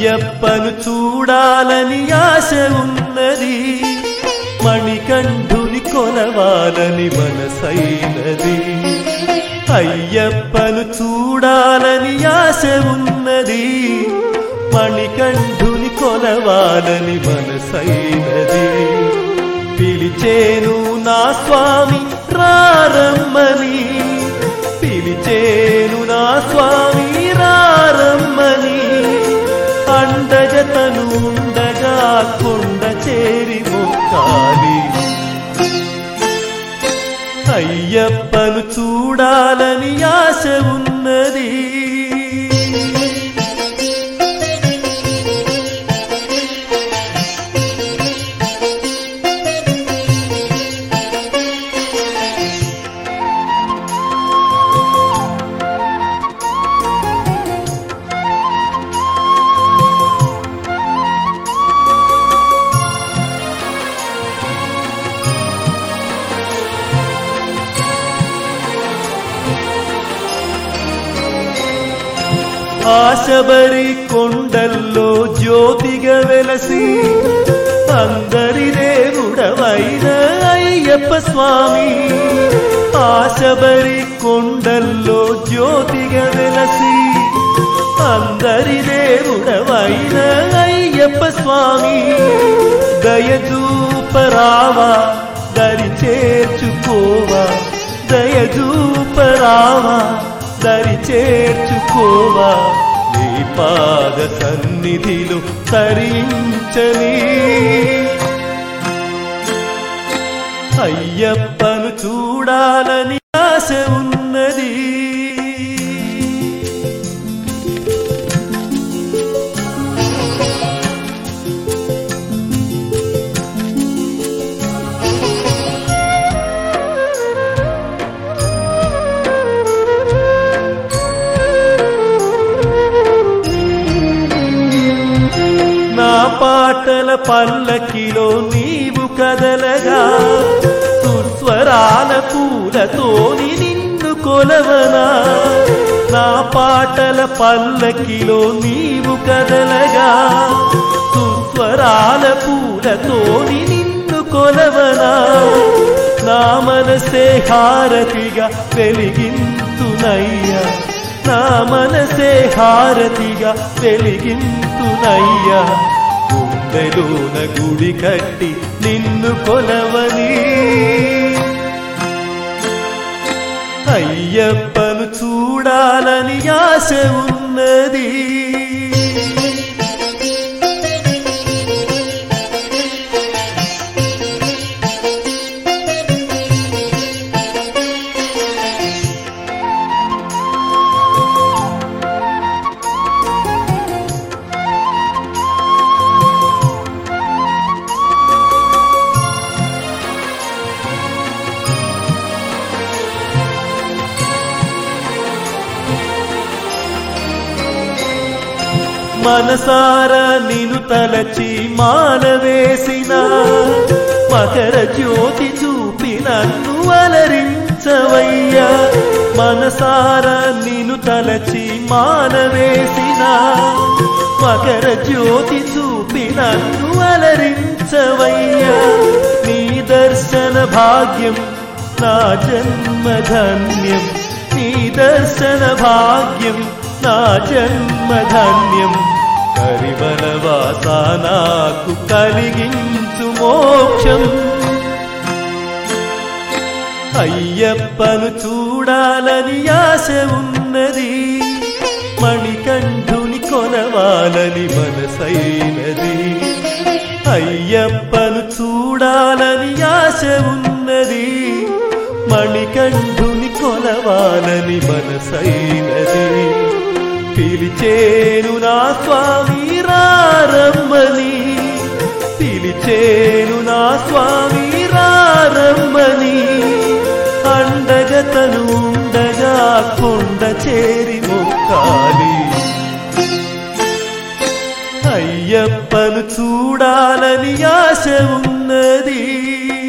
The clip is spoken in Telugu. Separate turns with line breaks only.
అయ్యప్పను చూడాలని ఆశ ఉన్నది మణికంఠుని కొలవాలని మనసైనది అయ్యప్పను చూడాలని ఆశ ఉన్నది మణికంఠుని కొలవాలని మనసైనది పిలిచేను నా స్వామి రారమ్మని పిలిచేను నా స్వామి రారమ్మని అండగతను ఉండగా కొండ చేరి మొక్కాలి అయ్యప్పను చూడాలని ఆశ ఉన్నది ఆశబరి కొండల్లో జ్యోతిగా వెలసి అందరి దేవుడవైన అయ్యప్ప స్వామి ఆశబరి కొండల్లో జ్యోతిగా వెలసి అందరి దేవుడవైన అయ్యప్ప స్వామి దయచూపరావా దరి చేర్చుకోవా దయచూపరావా దరి చేర్చుకోవా నీ పాద సన్నిధిలో తరించని అయ్యప్పను చూడాలని ఆశ ఉన్నది నా పాటల పల్లకిలో నీవు కదలగా సుస్వరాల పూలతోని నిన్ను కొలవనా నా పాటల పల్లకిలో నీవు కదలగా సుస్వరాల పూలతోని నిన్ను కొలవనా నా మనసే హారతిగా వెలిగింతునయ్యా నా మనసే హారతిగా వెలిగింతునయ్యా గుండెలోన గుడి కట్టి నిన్ను కొలవని అయ్యప్పను చూడాలని ఆశ ఉన్నది మనసార నిను తలచి మాలవేసిన మకర జ్యోతి చూపి నన్ను అలరించవయ్యా మనసార నిను తలచి మాలవేసిన మకర జ్యోతి చూపి నన్ను అలరించవయ్యా నీ దర్శన భాగ్యం నా జన్మధన్యం నీ దర్శన భాగ్యం నా జన్మధన్యం కరివనవాస నాకు కలిగించు మోక్షం అయ్యప్పను చూడాలని ఆశ ఉన్నది మణికంఠుని కొనవాలని మనసైనది అయ్యప్పను చూడాలని ఆశ ఉన్నది మణికంఠుని కొలవాలని మనసైనది పిలిచేను నా స్వామి రారమ్మని పిలిచేను నా స్వామి రారమ్మని అండగతను ఉండగా కొండ చేరి మొక్కాలి అయ్యప్పను చూడాలని ఆశ ఉన్నది